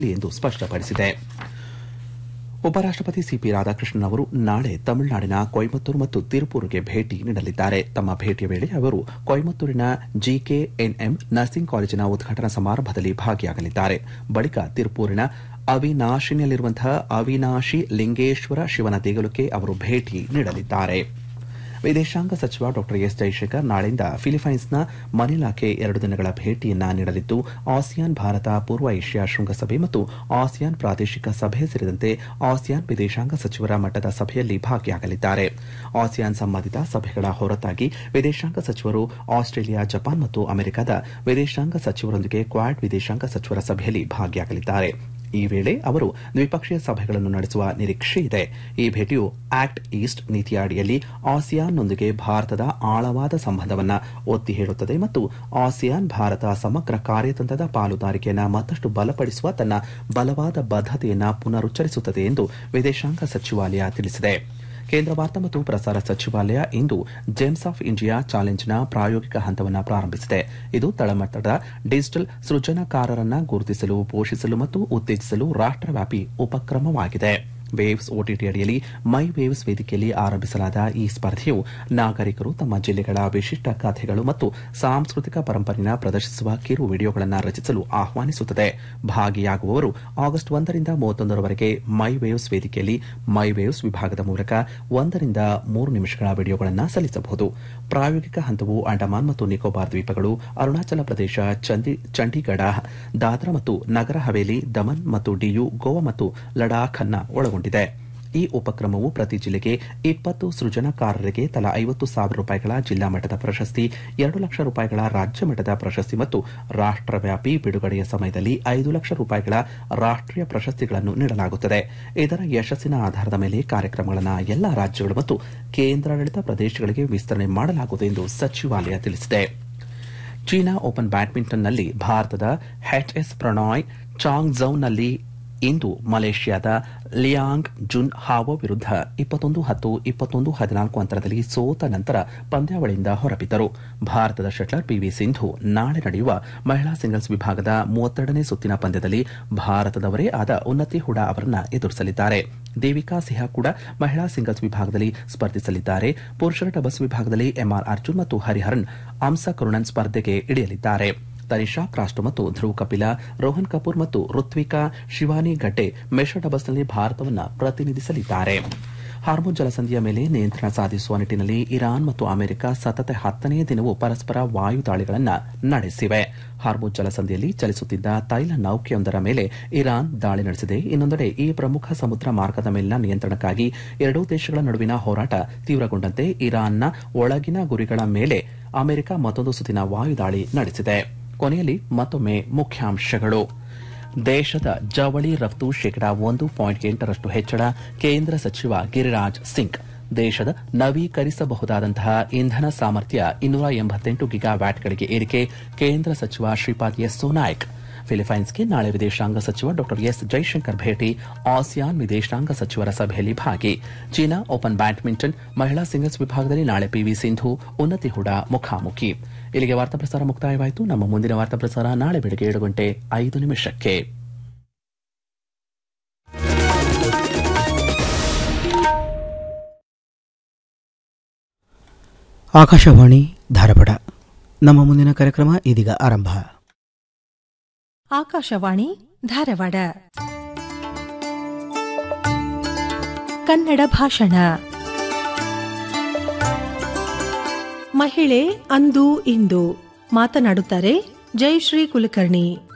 ಎಂದು ಸ್ಪಷ್ಟಪಡಿಸಿದೆ ಉಪರಾಷ್ಟಪತಿ ಸಿಪಿ ರಾಧಾಕೃಷ್ಣನ್ ಅವರು ನಾಳೆ ತಮಿಳುನಾಡಿನ ಕೊಯಮತ್ತೂರು ಮತ್ತು ತಿರುಪೂರ್ಗೆ ಭೇಟಿ ನೀಡಲಿದ್ದಾರೆ ತಮ್ಮ ಭೇಟಿಯ ವೇಳೆ ಅವರು ಕೊಯಮತ್ತೂರಿನ ಜಿಕೆಎನ್ಎಂ ನರ್ಸಿಂಗ್ ಕಾಲೇಜಿನ ಉದ್ಘಾಟನಾ ಸಮಾರಂಭದಲ್ಲಿ ಭಾಗಿಯಾಗಲಿದ್ದಾರೆ ಬಳಿಕ ತಿರುಪೂರಿನ ಅವಿನಾಶಿನಲ್ಲಿರುವಂತಹ ಅವಿನಾಶಿ ಲಿಂಗೇಶ್ವರ ಶಿವನ ದೇಗುಲಕ್ಕೆ ಅವರು ಭೇಟಿ ನೀಡಲಿದ್ದಾರೆ ವಿದೇಶಾಂಗ ಸಚಿವ ಡಾ ಎಸ್ ಜೈಶಂಕರ್ ನಾಳೆಯಿಂದ ಫಿಲಿಪೈನ್ಸ್ನ ಮನಿಲಾಕ್ಕೆ ಎರಡು ದಿನಗಳ ಭೇಟಿಯನ್ನ ನೀಡಲಿದ್ದು ಆಸಿಯಾನ್ ಭಾರತ ಪೂರ್ವ ಏಷ್ಯಾ ಶೃಂಗಸಭೆ ಮತ್ತು ಆಸಿಯಾನ್ ಪ್ರಾದೇಶಿಕ ಸಭೆ ಸೇರಿದಂತೆ ಆಸಿಯಾನ್ ವಿದೇಶಾಂಗ ಸಚಿವರ ಮಟ್ಟದ ಸಭೆಯಲ್ಲಿ ಭಾಗಿಯಾಗಲಿದ್ದಾರೆ ಆಸಿಯಾನ್ ಸಂಬಂಧಿತ ಸಭೆಗಳ ಹೊರತಾಗಿ ವಿದೇಶಾಂಗ ಸಚಿವರು ಆಸ್ಟ್ರೇಲಿಯಾ ಜಪಾನ್ ಮತ್ತು ಅಮೆರಿಕದ ವಿದೇಶಾಂಗ ಸಚಿವರೊಂದಿಗೆ ಕ್ವಾಡ್ ವಿದೇಶಾಂಗ ಸಚಿವರ ಸಭೆಯಲ್ಲಿ ಭಾಗಿಯಾಗಲಿದ್ದಾರೆ ಈ ವೇಳೆ ಅವರು ದ್ವಿಪಕ್ಷೀಯ ಸಭೆಗಳನ್ನು ನಡೆಸುವ ನಿರೀಕ್ಷೆ ಇದೆ ಈ ಭೇಟಿಯು ಆಕ್ಟ್ ಈಸ್ಟ್ ನೀತಿಯ ಅಡಿಯಲ್ಲಿ ಆಸಿಯಾನ್ನೊಂದಿಗೆ ಭಾರತದ ಆಳವಾದ ಸಂಬಂಧವನ್ನು ಒತ್ತಿ ಹೇಳುತ್ತದೆ ಮತ್ತು ಆಸಿಯಾನ್ ಭಾರತ ಸಮಗ್ರ ಕಾರ್ಯತಂತ್ರದ ಪಾಲುದಾರಿಕೆಯನ್ನು ಮತ್ತಷ್ಟು ಬಲಪಡಿಸುವ ತನ್ನ ಬಲವಾದ ಬದ್ಧತೆಯನ್ನು ಪುನರುಚ್ಚರಿಸುತ್ತದೆ ಎಂದು ವಿದೇಶಾಂಗ ಸಚಿವಾಲಯ ತಿಳಿಸಿದೆ ಕೇಂದ್ರ ವಾರ್ತಾ ಮತ್ತು ಪ್ರಸಾರ ಸಚಿವಾಲಯ ಇಂದು ಜೇಮ್ಸ್ ಆಫ್ ಇಂಡಿಯಾ ಚಾಲೆಂಜ್ನ ಪ್ರಾಯೋಗಿಕ ಹಂತವನ್ನು ಪ್ರಾರಂಭಿಸಿದೆ ಇದು ತಳಮಟ್ಟದ ಡಿಜಿಟಲ್ ಸೃಜನಕಾರರನ್ನ ಗುರುತಿಸಲು ಪೋಷಿಸಲು ಮತ್ತು ಉತ್ತೇಜಿಸಲು ರಾಷ್ಟವ್ಯಾಪಿ ಉಪಕ್ರಮವಾಗಿದೆ ವೇವ್ಸ್ ಓಟಿಟಿ ಅಡಿಯಲ್ಲಿ ಮೈ ವೇವ್ಸ್ ವೇದಿಕೆಯಲ್ಲಿ ಆರಂಭಿಸಲಾದ ಈ ಸ್ಪರ್ಧೆಯು ನಾಗರಿಕರು ತಮ್ಮ ಜಿಲ್ಲೆಗಳ ವಿಶಿಷ್ಟ ಕಥೆಗಳು ಮತ್ತು ಸಾಂಸ್ಕೃತಿಕ ಪರಂಪರೆಯನ್ನು ಪ್ರದರ್ಶಿಸುವ ಕಿರು ವಿಡಿಯೋಗಳನ್ನು ರಚಿಸಲು ಆಹ್ವಾನಿಸುತ್ತದೆ ಭಾಗಿಯಾಗುವವರು ಆಗಸ್ಟ್ ಒಂದರಿಂದ ಮೂವತ್ತೊಂದರವರೆಗೆ ಮೈ ವೇವ್ಸ್ ವೇದಿಕೆಯಲ್ಲಿ ಮೈ ವೇವ್ಸ್ ವಿಭಾಗದ ಮೂಲಕ ಒಂದರಿಂದ ಮೂರು ನಿಮಿಷಗಳ ವಿಡಿಯೋಗಳನ್ನು ಸಲ್ಲಿಸಬಹುದು ಪ್ರಾಯೋಗಿಕ ಹಂತವು ಅಂಡಮಾನ್ ಮತ್ತು ನಿಕೋಬಾರ್ ದ್ವೀಪಗಳು ಅರುಣಾಚಲ ಪ್ರದೇಶ ಚಂಡೀಗಢ ದಾದ್ರಾ ಮತ್ತು ನಗರ ಹವೇಲಿ ದಮನ್ ಮತ್ತು ಡಿಯು ಗೋವಾ ಮತ್ತು ಲಡಾಖ್ ಅನ್ನ ಒಳಗೊಂಡಿದೆ ಈ ಉಪಕ್ರಮವು ಪ್ರತಿ ಜಿಲ್ಲೆಗೆ ಇಪ್ಪತ್ತು ಸೃಜನಕಾರರಿಗೆ ತಲಾ ಐವತ್ತು ಸಾವಿರ ರೂಪಾಯಿಗಳ ಜಿಲ್ಲಾ ಮಟ್ಟದ ಪ್ರಶಸ್ತಿ ಎರಡು ಲಕ್ಷ ರೂಪಾಯಿಗಳ ರಾಜ್ಯ ಮಟ್ಟದ ಪ್ರಶಸ್ತಿ ಮತ್ತು ರಾಷ್ಟವ್ಯಾಪಿ ಬಿಡುಗಡೆಯ ಸಮಯದಲ್ಲಿ ಐದು ಲಕ್ಷ ರೂಪಾಯಿಗಳ ರಾಷ್ಟೀಯ ಪ್ರಶಸ್ತಿಗಳನ್ನು ನೀಡಲಾಗುತ್ತದೆ ಇದರ ಯಶಸ್ಸಿನ ಆಧಾರದ ಮೇಲೆ ಕಾರ್ಯಕ್ರಮಗಳನ್ನು ಎಲ್ಲಾ ರಾಜ್ಯಗಳು ಮತ್ತು ಕೇಂದ್ರಾಡಳಿತ ಪ್ರದೇಶಗಳಿಗೆ ವಿಸ್ತರಣೆ ಮಾಡಲಾಗುವುದು ಎಂದು ಸಚಿವಾಲಯ ತಿಳಿಸಿದೆ ಚೀನಾ ಓಪನ್ ಬ್ಯಾಡ್ಮಿಂಟನ್ನಲ್ಲಿ ಭಾರತದ ಎಚ್ಎಸ್ ಪ್ರಣಾಯ್ ಚಾಂಗ್ಝೌನಲ್ಲಿ ಇಂದು ಮಲೇಷ್ಯಾದ ಲಿಯಾಂಗ್ ಜುನ್ ಹಾವೋ ವಿರುದ್ಧ ಇಪ್ಪತ್ತೊಂದು ಹತ್ತು ಇಪ್ಪತ್ತೊಂದು ಹದಿನಾಲ್ಕು ಅಂತರದಲ್ಲಿ ಸೋತ ನಂತರ ಪಂದ್ಯಾವಳಿಯಿಂದ ಹೊರಬಿದ್ದರು ಭಾರತದ ಶಟ್ಲರ್ ಪಿವಿ ಸಿಂಧು ನಾಳೆ ನಡೆಯುವ ಮಹಿಳಾ ಸಿಂಗಲ್ಸ್ ವಿಭಾಗದ ಮೂವತ್ತೆರಡನೇ ಸುತ್ತಿನ ಪಂದ್ಯದಲ್ಲಿ ಭಾರತದವರೇ ಆದ ಉನ್ನತಿ ಹುಡಾ ಅವರನ್ನ ಎದುರಿಸಲಿದ್ದಾರೆ ದೇವಿಕಾ ಸಿಹಾ ಕೂಡ ಮಹಿಳಾ ಸಿಂಗಲ್ಸ್ ವಿಭಾಗದಲ್ಲಿ ಸ್ಪರ್ಧಿಸಲಿದ್ದಾರೆ ಪುರುಷರ ಡಬಲ್ಸ್ ವಿಭಾಗದಲ್ಲಿ ಎಂಆರ್ ಅರ್ಜುನ್ ಮತ್ತು ಹರಿಹರನ್ ಅಂಸ ಕರುಣನ್ ಸ್ಪರ್ಧೆಗೆ ಇಳಿಯಲಿದ್ದಾರೆ ತನಿಷಾ ಕ್ರಾಸ್ಟೋ ಮತ್ತು ಧ್ರುವ್ ಕಪಿಲಾ ರೋಹನ್ ಕಪೂರ್ ಮತ್ತು ಋತ್ವಿಕಾ ಶಿವಾನಿ ಗಡ್ಡೆ ಮಿಶ್ರ ಡಬಲ್ಸ್ನಲ್ಲಿ ಭಾರತವನ್ನು ಪ್ರತಿನಿಧಿಸಲಿದ್ದಾರೆ ಹಾರ್ಮೋನ್ ಜಲಸಂಧಿಯ ಮೇಲೆ ನಿಯಂತ್ರಣ ಸಾಧಿಸುವ ನಿಟ್ಟಿನಲ್ಲಿ ಇರಾನ್ ಮತ್ತು ಅಮೆರಿಕ ಸತತ ಹತ್ತನೇ ದಿನವೂ ಪರಸ್ಪರ ವಾಯು ದಾಳಿಗಳನ್ನು ನಡೆಸಿವೆ ಹಾರ್ಮೋನ್ ಜಲಸಂಧಿಯಲ್ಲಿ ಚಲಿಸುತ್ತಿದ್ದ ತೈಲ ನೌಕೆಯೊಂದರ ಮೇಲೆ ಇರಾನ್ ದಾಳಿ ನಡೆಸಿದೆ ಇನ್ನೊಂದೆಡೆ ಈ ಪ್ರಮುಖ ಸಮುದ್ರ ಮಾರ್ಗದ ಮೇಲಿನ ನಿಯಂತ್ರಣಕ್ಕಾಗಿ ಎರಡೂ ದೇಶಗಳ ನಡುವಿನ ಹೋರಾಟ ತೀವ್ರಗೊಂಡಂತೆ ಇರಾನ್ನ ಒಳಗಿನ ಗುರಿಗಳ ಮೇಲೆ ಅಮೆರಿಕ ಮತ್ತೊಂದು ಸುತ್ತಿನ ವಾಯುದಾಳಿ ನಡೆಸಿದೆ ಕೊನೆಯಲ್ಲಿ ಮತ್ತೊಮ್ಮೆ ಮುಖ್ಯಾಂಶಗಳು ದೇಶದ ಜವಳಿ ರಫ್ತು ಶೇಕಡಾ ಒಂದು ಪಾಯಿಂಟ್ ಎಂಟರಷ್ಟು ಹೆಚ್ಚಳ ಕೇಂದ್ರ ಸಚಿವ ಗಿರಿರಾಜ್ ಸಿಂಗ್ ದೇಶದ ನವೀಕರಿಸಬಹುದಾದಂತಹ ಇಂಧನ ಸಾಮರ್ಥ್ಯ ಇನ್ನೂರ ಎಂಬತ್ತೆಂಟು ಗಿಗಾವ್ಯಾಟ್ಗಳಿಗೆ ಏರಿಕೆ ಕೇಂದ್ರ ಸಚಿವ ಶ್ರೀಪಾದ್ ಯೆಸ್ಸೋ ನಾಯ್ಕ್ ಫಿಲಿಪೈನ್ಸ್ಗೆ ನಾಳೆ ವಿದೇಶಾಂಗ ಸಚಿವ ಡಾ ಎಸ್ ಜೈಶಂಕರ್ ಭೇಟಿ ಆಸಿಯಾನ್ ವಿದೇಶಾಂಗ ಸಚಿವರ ಸಭೆಯಲ್ಲಿ ಭಾಗಿ ಚೀನಾ ಓಪನ್ ಬ್ಯಾಡ್ಮಿಂಟನ್ ಮಹಿಳಾ ಸಿಂಗಲ್ಸ್ ವಿಭಾಗದಲ್ಲಿ ನಾಳೆ ಪಿವಿ ಸಿಂಧು ಉನ್ನತಿ ಹುಡಾ ಮುಖಾಮುಖಿ ಇಲ್ಲಿಗೆ ವಾರ್ತಾ ಪ್ರಸಾರ ಮುಕ್ತಾಯವಾಯಿತು ನಮ್ಮ ಮುಂದಿನ ವಾರ್ತಾ ಪ್ರಸಾರ ನಾಳೆ ಬೆಳಗ್ಗೆ ಏಳು ಗಂಟೆ ಐದು ನಿಮಿಷಕ್ಕೆ ಆಕಾಶವಾಣಿ ಧಾರವಾಡ ನಮ್ಮ ಮುಂದಿನ ಕಾರ್ಯಕ್ರಮ ಇದೀಗ ಆರಂಭ ಆಕಾಶವಾಣಿ ಧಾರವಾಡ ಕನ್ನಡ ಭಾಷಣ ಮಹಿಳೆ ಅಂದು ಇಂದು ಮಾತನಾಡುತ್ತಾರೆ ಜಯಶ್ರೀ ಕುಲಕರ್ಣಿ